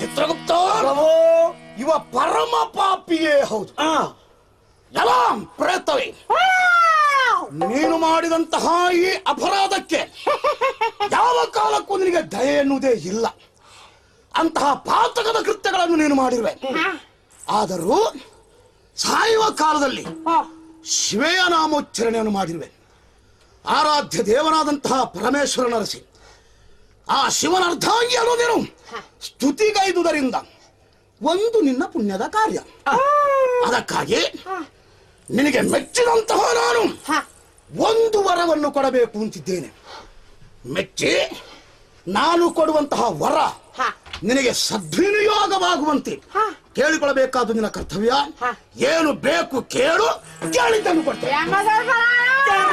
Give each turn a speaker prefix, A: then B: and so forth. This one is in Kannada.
A: ಚಿತ್ರಗುಪ್ತ
B: ಪ್ರಭು
A: ಇವ ಪರಮ ಪಾಪಿಯೇ ಹೌದು
B: ಆ
A: ಎಲ್ಲ ಪ್ರೇತವೇ ನೀನು ಮಾಡಿದಂತಹ ಈ ಅಪರಾಧಕ್ಕೆ ಯಾವ ಕಾಲಕ್ಕೂ ನಿನಗೆ ದಯೆ ಎನ್ನುವುದೇ ಇಲ್ಲ ಅಂತಹ ಪಾತಕದ ಕೃತ್ಯಗಳನ್ನು ನೀನು ಮಾಡಿರುವೆ ಆದರೂ ಸಾಯುವ ಕಾಲದಲ್ಲಿ ಶಿವೆಯ ನಾಮೋಚ್ಚರಣೆಯನ್ನು ಮಾಡಿರುವೆ ಆರಾಧ್ಯ ದೇವನಾದಂತಹ ಪರಮೇಶ್ವರ ನರಸಿ ಆ ಶಿವನ ಅರ್ಧಾಂಗಿಯನ್ನು ನೀನು ಸ್ತುತಿಗೈದುದರಿಂದ ಒಂದು ನಿನ್ನ ಪುಣ್ಯದ ಕಾರ್ಯ ಅದಕ್ಕಾಗಿ ನಿನಗೆ ಮೆಚ್ಚಿದಂತಹ ನಾನು ಒಂದು ವರವನ್ನು ಕೊಡಬೇಕು ಅಂತಿದ್ದೇನೆ ಮೆಚ್ಚಿ ನಾನು ಕೊಡುವಂತಹ ವರ ನಿನಗೆ ಸದ್ವಿನಿಯೋಗವಾಗುವಂತೆ ಕೇಳಿಕೊಳ್ಳಬೇಕಾದ ನಿನ್ನ ಕರ್ತವ್ಯ ಏನು ಬೇಕು ಕೇಳು ಕೇಳಿದ್ದನ್ನು ಕೊಡ್ತೇನೆ
C: ಯಮಧರ್ಮರಾಯ